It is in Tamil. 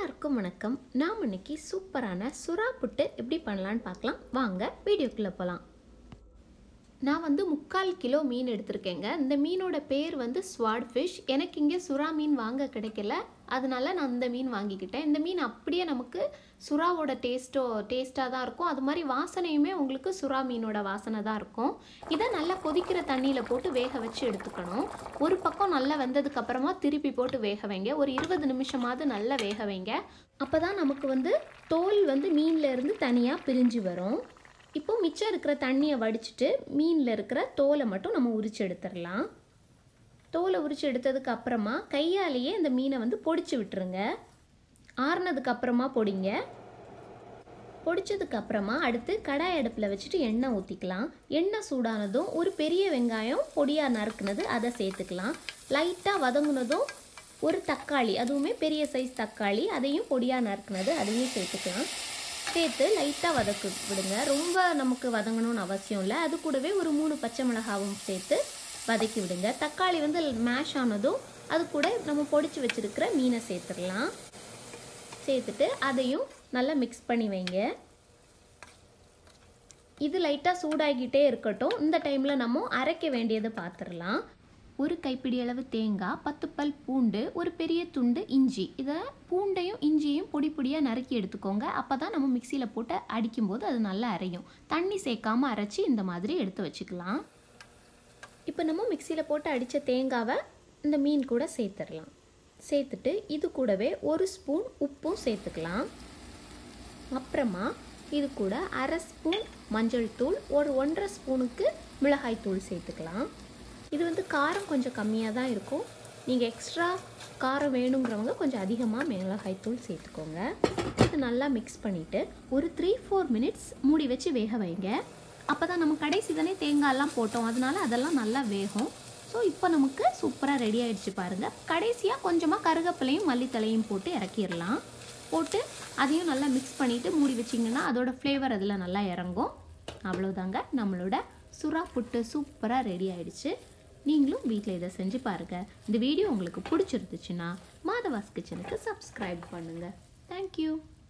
எல்லாருக்கும் வணக்கம் நாம் இன்னைக்கு சூப்பரான சுறா புட்டு எப்படி பண்ணலான்னு பார்க்கலாம் வாங்க வீடியோக்குள்ளே போகலாம் நான் வந்து முக்கால் கிலோ மீன் எடுத்திருக்கேங்க இந்த மீனோட பேர் வந்து ஸ்வாட் ஃபிஷ் எனக்கு இங்கே சுறா மீன் வாங்க கிடைக்கல அதனால நான் இந்த மீன் வாங்கிக்கிட்டேன் இந்த மீன் அப்படியே நமக்கு சுறாவோட டேஸ்ட்டோ டேஸ்ட்டாக தான் இருக்கும் அது மாதிரி வாசனையுமே உங்களுக்கு சுறா மீனோட வாசனை தான் இருக்கும் இதை நல்லா கொதிக்கிற தண்ணியில் போட்டு வேக வச்சு எடுத்துக்கணும் ஒரு பக்கம் நல்லா வெந்ததுக்கு அப்புறமா திருப்பி போட்டு வேக வைங்க ஒரு இருபது நிமிஷமாவது நல்லா வேக வைங்க அப்போ தான் நமக்கு வந்து தோல் வந்து மீன்ல இருந்து தனியாக பிரிஞ்சு வரும் இப்போ மிச்சம் இருக்கிற தண்ணியை வடிச்சிட்டு மீனில் இருக்கிற தோலை மட்டும் நம்ம உரிச்சு எடுத்துடலாம் தோலை உரிச்சு எடுத்ததுக்கு அப்புறமா கையாலேயே இந்த மீனை வந்து பொடிச்சு விட்டுருங்க ஆறுனதுக்கு அப்புறமா பொடிங்க பொடிச்சதுக்கு அப்புறமா அடுத்து கடாய் அடுப்பில் வச்சுட்டு எண்ணெய் ஊற்றிக்கலாம் எண்ணெய் சூடானதும் ஒரு பெரிய வெங்காயம் பொடியாக நறுக்குனது அதை சேர்த்துக்கலாம் லைட்டாக வதங்குனதும் ஒரு தக்காளி அதுவுமே பெரிய சைஸ் தக்காளி அதையும் பொடியாக நறுக்குனது அதையும் சேர்த்துக்கலாம் சேர்த்து லைட்டாக வதக்கு விடுங்க ரொம்ப நமக்கு வதங்கணும்னு அவசியம் இல்லை அது கூடவே ஒரு மூணு பச்சை மிளகாவும் சேர்த்து வதக்கி விடுங்க தக்காளி வந்து மேஷ் ஆனதும் அது கூட நம்ம பொடிச்சு வச்சுருக்கிற மீனை சேர்த்துடலாம் சேர்த்துட்டு அதையும் நல்லா மிக்ஸ் பண்ணி வைங்க இது லைட்டாக சூடாகிட்டே இருக்கட்டும் இந்த டைமில் நம்ம அரைக்க வேண்டியதை பார்த்துடலாம் ஒரு கைப்பிடி அளவு தேங்காய் பத்து பல் பூண்டு ஒரு பெரிய துண்டு இஞ்சி இதை பூண்டையும் இஞ்சியும் பொடி பொடியாக நறுக்கி எடுத்துக்கோங்க அப்போ தான் நம்ம மிக்சியில் போட்டு அடிக்கும்போது அது நல்லா அரையும் தண்ணி சேர்க்காமல் அரைச்சி இந்த மாதிரி எடுத்து வச்சுக்கலாம் இப்போ நம்ம மிக்சியில் போட்டு அடித்த தேங்காவை இந்த மீன் கூட சேர்த்துடலாம் சேர்த்துட்டு இது கூடவே ஒரு ஸ்பூன் உப்பும் சேர்த்துக்கலாம் அப்புறமா இது கூட அரை ஸ்பூன் மஞ்சள் தூள் ஒரு ஒன்றரை ஸ்பூனுக்கு மிளகாய் தூள் சேர்த்துக்கலாம் இது வந்து காரம் கொஞ்சம் கம்மியாக தான் இருக்கும் நீங்கள் எக்ஸ்ட்ரா காரம் வேணுங்கிறவங்க கொஞ்சம் அதிகமாக மிளகாய் தூள் சேர்த்துக்கோங்க இது நல்லா மிக்ஸ் பண்ணிவிட்டு ஒரு த்ரீ ஃபோர் மினிட்ஸ் மூடி வச்சு வேக வைங்க அப்போ தான் நம்ம கடைசி தானே தேங்காயெல்லாம் போட்டோம் அதனால அதெல்லாம் நல்லா வேகும் ஸோ இப்போ நமக்கு சூப்பராக ரெடி ஆகிடுச்சு பாருங்கள் கடைசியாக கொஞ்சமாக கருகப்பிலையும் மல்லித்தலையும் போட்டு இறக்கிடலாம் போட்டு அதையும் நல்லா மிக்ஸ் பண்ணிவிட்டு மூடி வச்சிங்கன்னா அதோட ஃப்ளேவர் அதில் நல்லா இறங்கும் அவ்வளோதாங்க நம்மளோட சுறா புட்டு சூப்பராக ரெடி ஆயிடுச்சு நீங்களும் வீட்டில் இதை செஞ்சு பாருங்கள் இந்த வீடியோ உங்களுக்கு பிடிச்சிருந்துச்சுன்னா மாதவாஸ் கிச்சனுக்கு சப்ஸ்கிரைப் பண்ணுங்கள் தேங்க்யூ